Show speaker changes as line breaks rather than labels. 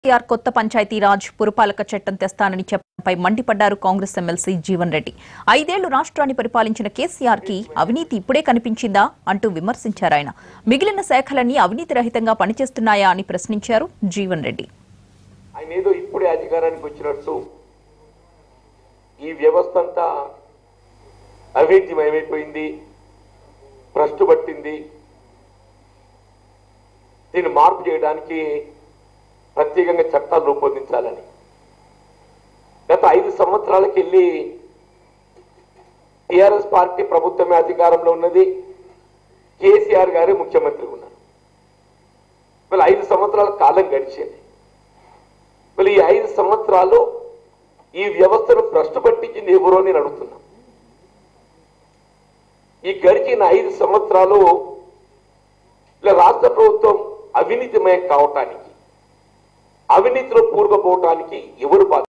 కేసీఆర్ కొత్త పంచాయతీరాజ్ పురపాలక చట్టం తెస్తానని చెప్పడంపై మండిపడ్డారు కాంగ్రెస్ ఎమ్మెల్సీ జీవన్ రెడ్డి ఐదేళ్లు రాష్ట్రాన్ని పరిపాలించిన కేసీఆర్ కి అవినీతి ఇప్పుడే కనిపించిందా అంటూ విమర్శించారు ఆయన మిగిలిన శాఖలన్నీ అవినీతి రహితంగా పనిచేస్తున్నాయా అని ప్రశ్నించారు జీవన్ రెడ్డి
ఆయన ఏదో ఇప్పుడే అధికారానికి వచ్చినట్టు ఈ వ్యవస్థ అంతా అవినీతిమయమైపోయింది భ్రష్టు పట్టింది దీన్ని మార్పు చేయడానికి ప్రత్యేకంగా చట్టాలు రూపొందించాలని గత ఐదు సంవత్సరాలకు వెళ్ళి టిఆర్ఎస్ పార్టీ ప్రభుత్వమే అధికారంలో ఉన్నది కేసీఆర్ గారే ముఖ్యమంత్రిగా ఉన్నారు వీళ్ళు ఐదు సంవత్సరాల కాలం గడిచింది మళ్ళీ ఈ ఐదు సంవత్సరాలు ఈ వ్యవస్థను భ్రష్టు పట్టించింది ఎవరో అని నేను అడుగుతున్నా ఈ గడిచిన ఐదు సంవత్సరాలు ఇలా రాష్ట్ర ప్రభుత్వం అవినీతిమయం కావటానికి అవినీతిలో పూర్వపోవటానికి ఎవరు బాధ్యత